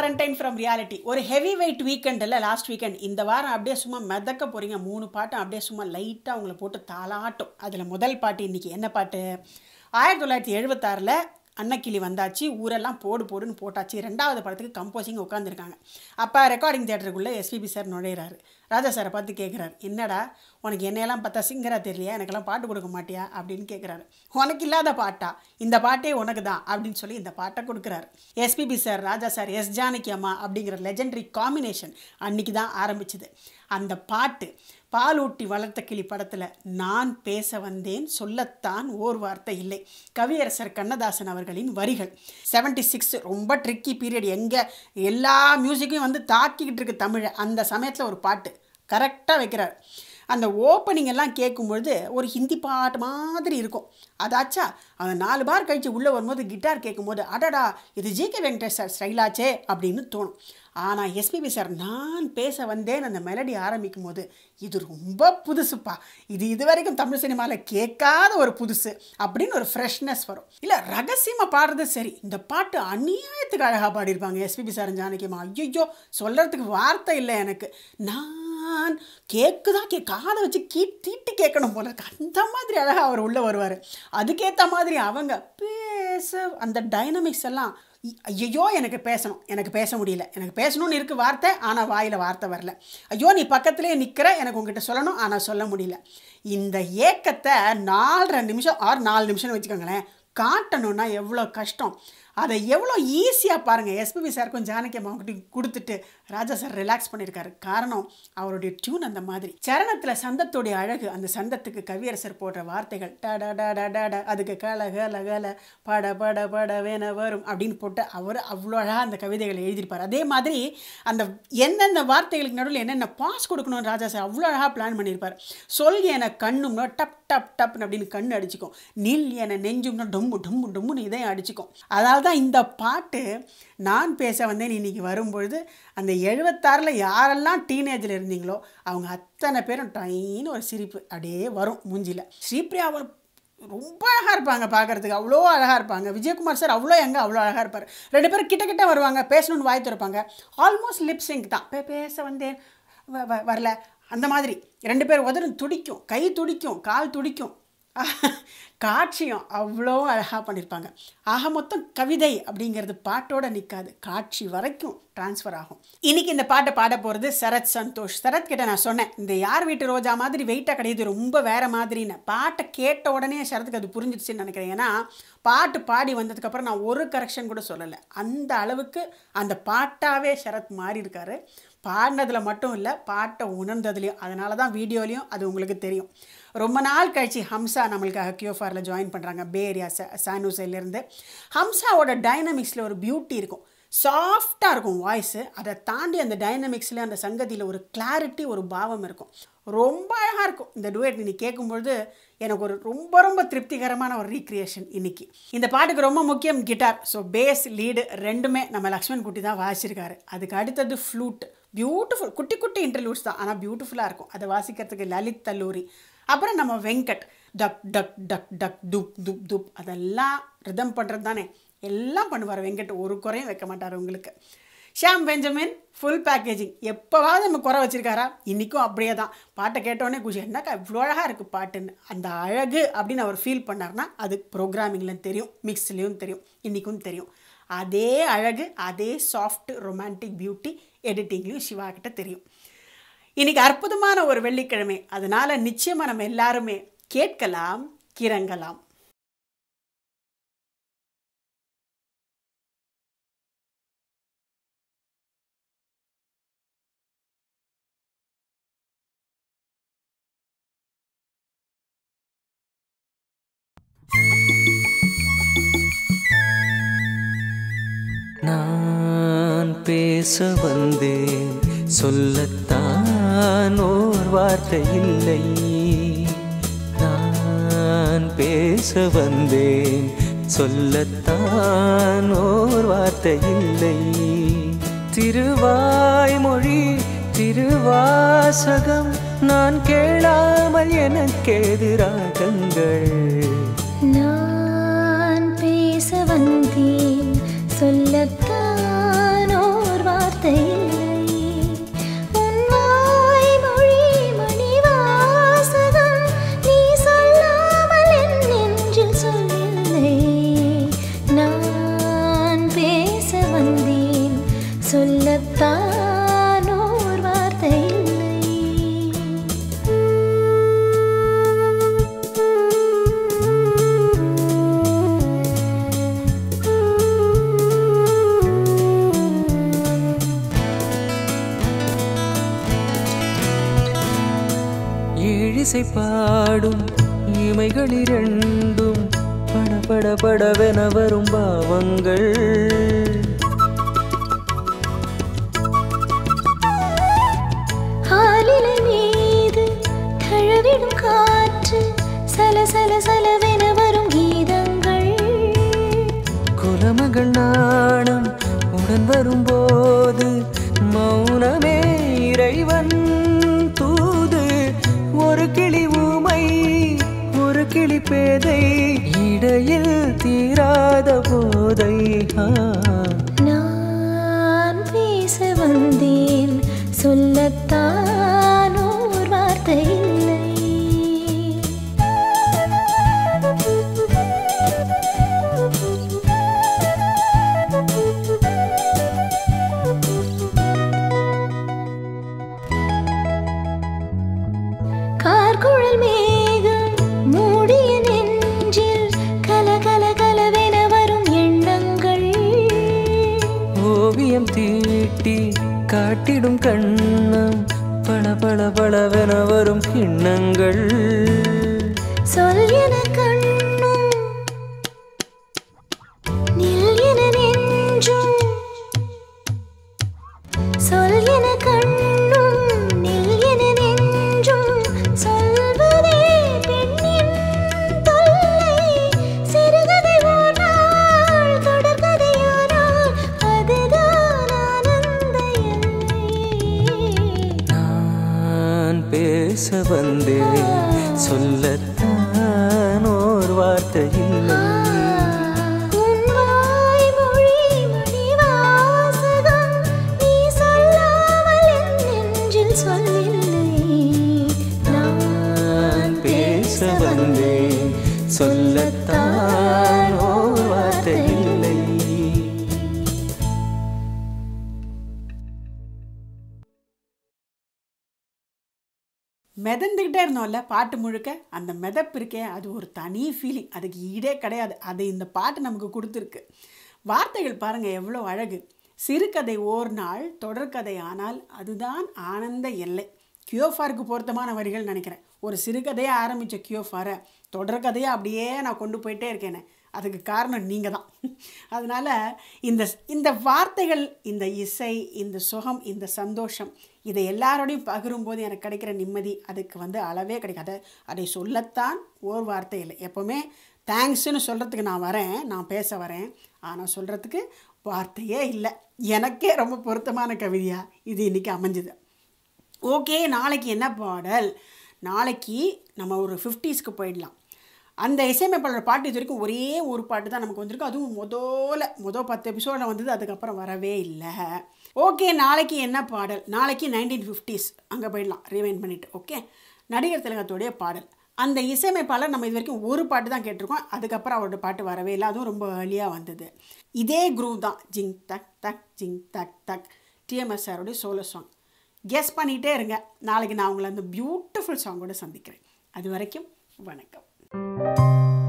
Quarantine from reality ஒரு heavy weight weekend இல்லை last weekend இந்த வாரம் அப்படியே சும்மா மிதக்க போகிறீங்க மூணு பாட்டும் அப்படியே சும்மா லைட்டாக உங்களை போட்டு தாளாட்டும் அதில் முதல் பாட்டு இன்றைக்கி என்ன பாட்டு ஆயிரத்தி தொள்ளாயிரத்தி எழுபத்தாறில் அன்னக்கிளி வந்தாச்சு ஊரெல்லாம் போடு போடுன்னு போட்டாச்சு ரெண்டாவது படத்துக்கு கம்போசிங் உட்காந்துருக்காங்க அப்போ ரெக்கார்டிங் தியேட்டருக்குள்ளே எஸ்பிபி சார் நுழையிறாரு ராஜா சாரை பார்த்து கேட்குறாரு என்னடா உனக்கு என்னையெல்லாம் பார்த்தா சிங்கரா தெரியலையா எனக்கெல்லாம் பாட்டு கொடுக்க மாட்டியா அப்படின்னு கேட்குறாரு உனக்கு இல்லாத பாட்டா இந்த பாட்டே உனக்கு தான் அப்படின்னு சொல்லி இந்த பாட்டை கொடுக்குறாரு SPB sir Raja sir S Janaki அம்மா அப்படிங்கிற லெஜெண்டரி காம்பினேஷன் அன்னைக்கு தான் ஆரம்பிச்சுது அந்த பாட்டு பாலூட்டி வளர்த்த கிளி படத்தில் நான் பேச வந்தேன் சொல்லத்தான் ஓர் வார்த்தை இல்லை கவியரசர் கண்ணதாசன் அவர்களின் வரிகள் செவன்டி சிக்ஸ் ரொம்ப ட்ரிக்கி பீரியட் எங்கே எல்லா மியூசிக்கையும் வந்து தாக்கிக்கிட்டு இருக்கு தமிழை அந்த சமயத்தில் ஒரு பாட்டு கரெக்டாக வைக்கிறார் அந்த ஓப்பனிங் எல்லாம் கேட்கும்பொழுது ஒரு ஹிந்தி பாட்டு மாதிரி இருக்கும் அதாச்சா அந்த நாலு பார் கழித்து உள்ளே வரும்போது கிட்டார் கேட்கும்போது அடடா இது ஜி கே வெங்கடேஷ் சார் ஸ்டைலாச்சே அப்படின்னு தோணும் ஆனால் எஸ்பிபி சார் நான் பேச வந்தேன் அந்த மெலடி ஆரம்பிக்கும் போது இது ரொம்ப புதுசுப்பா இது இது வரைக்கும் தமிழ் சினிமாவில் கேட்காத ஒரு புதுசு அப்படின்னு ஒரு ஃப்ரெஷ்னஸ் வரும் இல்லை ரகசியமாக பாடுறது சரி இந்த பாட்டு அநியாயத்துக்கு அழகாக பாடியிருப்பாங்க எஸ்பிபி சார் ஜானகியம்மா ஐயோ சொல்கிறதுக்கு வார்த்தை இல்லை எனக்கு நான் கேட்குதா கே காதை வச்சு கீ தீட்டு கேட்கணும் போல இருக்கு அந்த மாதிரி அழகாக அவர் உள்ளே வருவார் அதுக்கேற்ற மாதிரி அவங்க பேச அந்த டைனமிக்ஸ் எல்லாம் ஐயோ எனக்கு பேசணும் எனக்கு பேச முடியல எனக்கு பேசணும்னு இருக்குது வார்த்தை ஆனால் வாயில் வார்த்தை வரல ஐயோ நீ பக்கத்துலேயே நிற்கிற எனக்கு உங்ககிட்ட சொல்லணும் ஆனால் சொல்ல முடியல இந்த ஏக்கத்தை நாலரை நிமிஷம் ஆறு நாலு நிமிஷம்னு வச்சுக்கோங்களேன் காட்டணும்னா எவ்வளோ கஷ்டம் அதை எவ்வளோ ஈஸியாக பாருங்கள் எஸ்பிபி சாருக்கும் ஜானகி அம்மாவுக்கிட்டையும் கொடுத்துட்டு ராஜா சார் ரிலாக்ஸ் பண்ணியிருக்காரு காரணம் அவருடைய டியூன் அந்த மாதிரி சரணத்தில் சந்தத்துடைய அழகு அந்த சந்தத்துக்கு கவியரசர் போடுற வார்த்தைகள் டட டட டட அதுக்கு கல கல கல பட பட பட வேன வரும் அப்படின்னு போட்டு அவர் அவ்வளோ அழகாக அந்த கவிதைகளை எழுதியிருப்பார் அதே மாதிரி அந்த எந்தெந்த வார்த்தைகளுக்கு நடுவில் என்னென்ன பாஸ் கொடுக்கணும்னு ராஜா சார் அவ்வளோ அழகாக பிளான் பண்ணியிருப்பார் சொல் என கண்ணும்னா டப் டப் டப்னு அப்படின்னு கண்ணு அடிச்சுக்கும் நில் என நெஞ்சும்னா டொம்பு டொம்பு டொம்புன்னு இதையும் அடிச்சுக்கும் அதனால தான் இந்த பாட்டு நான் பேச வந்தேன் இன்னைக்கு வரும்பொழுது அந்த எழுபத்தாறில் யாரெல்லாம் டீனேஜில் இருந்தீங்களோ அவங்க அத்தனை பேரும் டைன்னு ஒரு சிரிப்பு அப்படியே வரும் மூஞ்சியில் ஸ்ரீபிரியா அவர் ரொம்ப அழகாக இருப்பாங்க பார்க்குறதுக்கு அவ்வளோ அழகாக இருப்பாங்க விஜயகுமார் சார் அவ்வளோ எங்கே அவ்வளோ அழகாக இருப்பார் ரெண்டு பேரும் கிட்ட கிட்ட வருவாங்க பேசணும்னு வாய் திறப்பாங்க ஆல்மோஸ்ட் லிப் சிங்க் தான் பே பேச வந்தேன் வ- வ- வரல அந்த மாதிரி ரெண்டு பேர் உதடும் துடிக்கும் கை துடிக்கும் கால் துடிக்கும் காட்சியும் அவ்வளோ அழகாக பண்ணியிருப்பாங்க ஆக மொத்தம் கவிதை அப்படிங்கிறது பாட்டோட நிற்காது காட்சி வரைக்கும் ட்ரான்ஸ்ஃபர் ஆகும் இன்னைக்கு இந்த பாட்டை பாட போகிறது சரத் சந்தோஷ் சரத் கிட்ட நான் சொன்னேன் இந்த யார் வீட்டு ரோஜா மாதிரி வெயிட்டாக கிடையாது ரொம்ப வேற மாதிரின்னு பாட்டை கேட்ட உடனே சரத்துக்கு அது புரிஞ்சிடுச்சுன்னு நினைக்கிறேன் ஏன்னா பாட்டு பாடி வந்ததுக்கப்புறம் நான் ஒரு கரெக்ஷன் கூட சொல்லலை அந்த அளவுக்கு அந்த பாட்டாவே சரத் மாறி இருக்காரு பாடினதில் மட்டும் இல்லை பாட்டை உணர்ந்ததுலையும் அதனால தான் வீடியோலையும் அது உங்களுக்கு தெரியும் ரொம்ப நாள் கழிச்சு ஹம்சா நம்மளுக்காக கியூஃபாரில் ஜாயின் பண்ணுறாங்க பே ஏரியா சானூசைலேருந்து ஹம்சாவோட டைனமிக்ஸில் ஒரு பியூட்டி இருக்கும் சாஃப்டாக இருக்கும் வாய்ஸு அதை தாண்டி அந்த டைனமிக்ஸில் அந்த சங்கதியில் ஒரு கிளாரிட்டி ஒரு பாவம் இருக்கும் ரொம்ப அழகாக இருக்கும் இந்த டுவேட் இன்னைக்கு கேட்கும்பொழுது எனக்கு ஒரு ரொம்ப ரொம்ப திருப்திகரமான ஒரு ரீக்ரியேஷன் இன்னைக்கு இந்த பாட்டுக்கு ரொம்ப முக்கியம் கிட்டார் ஸோ பேஸ் லீடு ரெண்டுமே நம்ம லக்ஷ்மண் குட்டி தான் வாசிச்சிருக்காரு அதுக்கு அடுத்தது ஃப்ளூட் பியூட்டிஃபுல் குட்டி குட்டி இன்டர்வியூஸ் தான் ஆனால் பியூட்டிஃபுல்லாக இருக்கும் அதை வாசிக்கிறதுக்கு லலித் தல்லூரி அப்புறம் நம்ம வெங்கட் டக் டக் டக் டக் துப் துப் துப் அதெல்லாம் ரிதம் பண்ணுறது தானே எல்லாம் பண்ணுவார் வெங்கட் ஒரு குறையும் வைக்க மாட்டார் உங்களுக்கு ஷாம் பெஞ்சமின் ஃபுல் பேக்கேஜிங் எப்போவாவது நம்ம குறை வச்சிருக்காரா இன்றைக்கும் அப்படியே தான் பாட்டை கேட்டோடனே குஷி என்னக்கா இவ்வளோ அழகாக இருக்குது பாட்டுன்னு அந்த அழகு அப்படின்னு அவர் ஃபீல் பண்ணார்னா அது ப்ரோக்ராமிங்கில் தெரியும் மிக்ஸ்லேயும் தெரியும் இன்றைக்கும் தெரியும் அதே அழகு அதே சாஃப்ட் ரொமான்டிக் பியூட்டி எடிட்டிங்லேயும் சிவா கிட்ட தெரியும் இன்னைக்கு அற்புதமான ஒரு வெள்ளிக்கிழமை அதனால நிச்சயமா நம்ம எல்லாருமே கேட்கலாம் கிறங்கலாம் நான் பேச வந்தேன் சொல்லத்தான் ஓர் வார்த்தை இல்லை நான் பேச வந்தேன் சொல்லத்தான் ஓர் வார்த்தை இல்லை திருவாய்மொழி திருவாசகம் நான் கேளாமல் எனக்கேது ராகங்கள் நான் பேச வந்தேன் சொல்லத்தான் ஓர் இசை பாடும் இமைகள் இரண்டும் பட பட படவென வரும் பாவங்கள் ஆலிலை மீது தழுவிடும் காற்று சல சல சலவென வரும் கீதங்கள் குலமகள் நாணம் உடன் வரும்போது மௌனமே இறைவன் தூது ஒரு கிளி ஊமை ஒரு கிளி பேதை இடையில் தீராத போதை ஆ. நான் பேச வந்தேன் சொல்லத்தான் ஓர் வார்த்தை இல்லை கார்குழல் மேகம் மூடிய நெஞ்சில் கல கல கலவென வரும் எண்ணங்கள் ஓவியம் தீட்டி காட்டிடும் கண்ணம் பள பள பளவென வரும் கிண்ணங்கள் சொல் என கண்ணும் நில் என நெஞ்சும் சொல் என கண்ணும் நில் என நெஞ்சும் சொல்வதே பெண்ணின் தொல்லை சிறுகதை ஓர் நாள் தொடர்கதையானால் அதுதான் ஆனந்த எல்லை நான் பேச வந்தேன் சொல்லத்தான் ஓர் வார்த்தை இல்லை உன் வாய்மொழி மணிவாசகம் நீ சொல்லாமல் என் நெஞ்சில் சொல்லில்லை நான் பேச வந்தேன் சொல்லத்தான் ஓர் வார்த்தை இல்லை மிதந்துக்கிட்டே இருந்தோம்ல பாட்டு முழுக்க அந்த மிதப்பு இருக்கே அது ஒரு தனி ஃபீலிங் அதுக்கு ஈடே கிடையாது அது இந்த பாட்டு நமக்கு கொடுத்துருக்கு வார்த்தைகள் பாருங்கள் எவ்வளோ அழகு சிறுகதை ஓர் நாள் தொடர்கதை ஆனால் அதுதான் ஆனந்த எல்லை கியோஃபாருக்கு பொருத்தமான வரிகள் நினைக்கிறேன் ஒரு சிறுகதையை ஆரம்பித்த கியோஃபாரை தொடர்கதையை அப்படியே நான் கொண்டு போயிட்டே இருக்கேனே அதுக்கு காரணம் நீங்கள் தான் அதனால் இந்த இந்த வார்த்தைகள் இந்த இசை இந்த சுகம் இந்த சந்தோஷம் இதை எல்லாரோடையும் பகிரும்போது எனக்கு கிடைக்கிற நிம்மதி அதுக்கு வந்து அளவே கிடைக்காது அதை சொல்லத்தான் ஓர் வார்த்தை இல்லை எப்போவுமே தேங்க்ஸ்னு சொல்கிறதுக்கு நான் வரேன் நான் பேச வரேன் ஆனால் சொல்கிறதுக்கு வார்த்தையே இல்லை எனக்கே ரொம்ப பொருத்தமான கவிதையாக இது இன்றைக்கி அமைஞ்சுது ஓகே நாளைக்கு என்ன பாடல் நாளைக்கு நம்ம ஒரு ஃபிஃப்டிஸ்க்கு போயிடலாம் அந்த இசையமைப்பாளர் பாட்டு இது வரைக்கும் ஒரே ஒரு பாட்டு தான் நமக்கு வந்திருக்கு அதுவும் முதல்ல மொதல் பத்து எபிசோடில் வந்தது அதுக்கப்புறம் வரவே இல்லை ஓகே நாளைக்கு என்ன பாடல் நாளைக்கு நைன்டீன் ஃபிஃப்டிஸ் அங்கே போயிடலாம் ரிவைண்ட் பண்ணிவிட்டு ஓகே நடிகர் திலகத்தோடைய பாடல் அந்த இசையமைப்பாளர் நம்ம இது வரைக்கும் ஒரு பாட்டு தான் கேட்டிருக்கோம் அதுக்கப்புறம் அவரோட பாட்டு வரவே இல்லை அதுவும் ரொம்ப ஏர்லியாக வந்தது இதே குரூவ் தான் ஜிங் தக் தக் ஜிங் தக் தக் டிஎம்எஸ் சாரோடைய சோலோ சாங் கெஸ் பண்ணிகிட்டே இருங்க நாளைக்கு நான் உங்களை அந்த பியூட்டிஃபுல் சாங்கோட சந்திக்கிறேன் அது வரைக்கும் வணக்கம்